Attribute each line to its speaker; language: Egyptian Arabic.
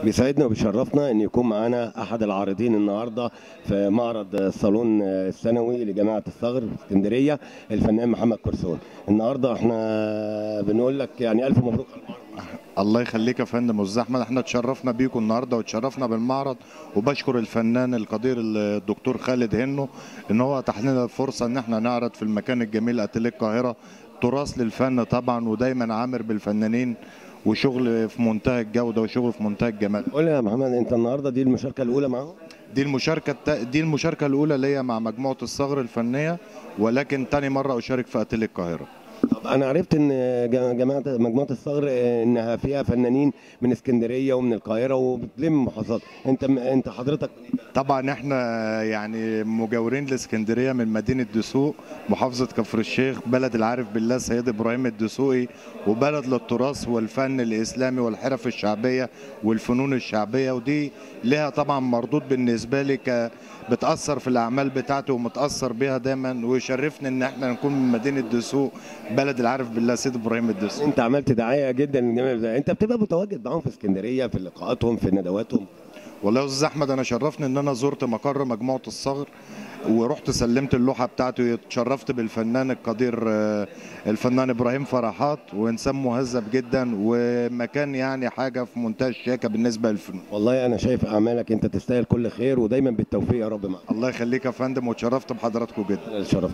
Speaker 1: بيسعدنا وبيشرفنا ان يكون معانا احد العارضين النهارده في معرض الصالون السنوي لجامعه الصغر في اسكندريه الفنان محمد كرسون النهارده احنا بنقول لك يعني الف مبروك على المعرض
Speaker 2: الله يخليك يا فندم استاذ احمد احنا اتشرفنا بيكم النهارده واتشرفنا بالمعرض وبشكر الفنان القدير الدكتور خالد هنو ان هو اتاح لنا الفرصه ان احنا نعرض في المكان الجميل اتيليه القاهره تراث للفن طبعا ودايما عامر بالفنانين وشغل في منتهى الجوده وشغل في منتهى الجمال
Speaker 1: قول لي يا محمد انت النهارده دي المشاركه الاولى معاهم
Speaker 2: دي المشاركه الت... دي المشاركه الاولى ليا مع مجموعه الصغر الفنيه ولكن تاني مره اشارك في اتيليه القاهره
Speaker 1: طب انا عرفت ان جا- جماعه مجموعه الصغر انها فيها فنانين من اسكندريه ومن القاهره وبتلم محافظات انت انت حضرتك من إيه بقى؟
Speaker 2: طبعا احنا يعني مجاورين لاسكندريه من مدينه دسوق محافظه كفر الشيخ بلد العارف بالله سيد ابراهيم الدسوقي وبلد للتراث والفن الاسلامي والحرف الشعبيه والفنون الشعبيه ودي لها طبعا مردود بالنسبه لي ك بتاثر في الاعمال بتاعتي ومتاثر بيها دايما ويشرفني ان احنا نكون من مدينه دسوق بلد العارف بالله سيد ابراهيم الدسوقي
Speaker 1: انت عملت دعايه جدا للجميع ده. انت بتبقى متواجد معاهم في اسكندريه في لقاءاتهم في ندواتهم
Speaker 2: والله يا استاذ احمد انا شرفني ان انا زرت مقر مجموعه الصغر ورحت سلمت اللوحه بتاعتي واتشرفت بالفنان القدير آه، الفنان ابراهيم فرحات وانسان مهذب جدا ومكان يعني حاجه في منتهى الشياكه بالنسبه للفن
Speaker 1: والله انا شايف اعمالك انت تستاهل كل خير ودايما بالتوفيق يا رب معاك
Speaker 2: الله يخليك يا فندم واتشرفت بحضراتكم جدا
Speaker 1: الشرف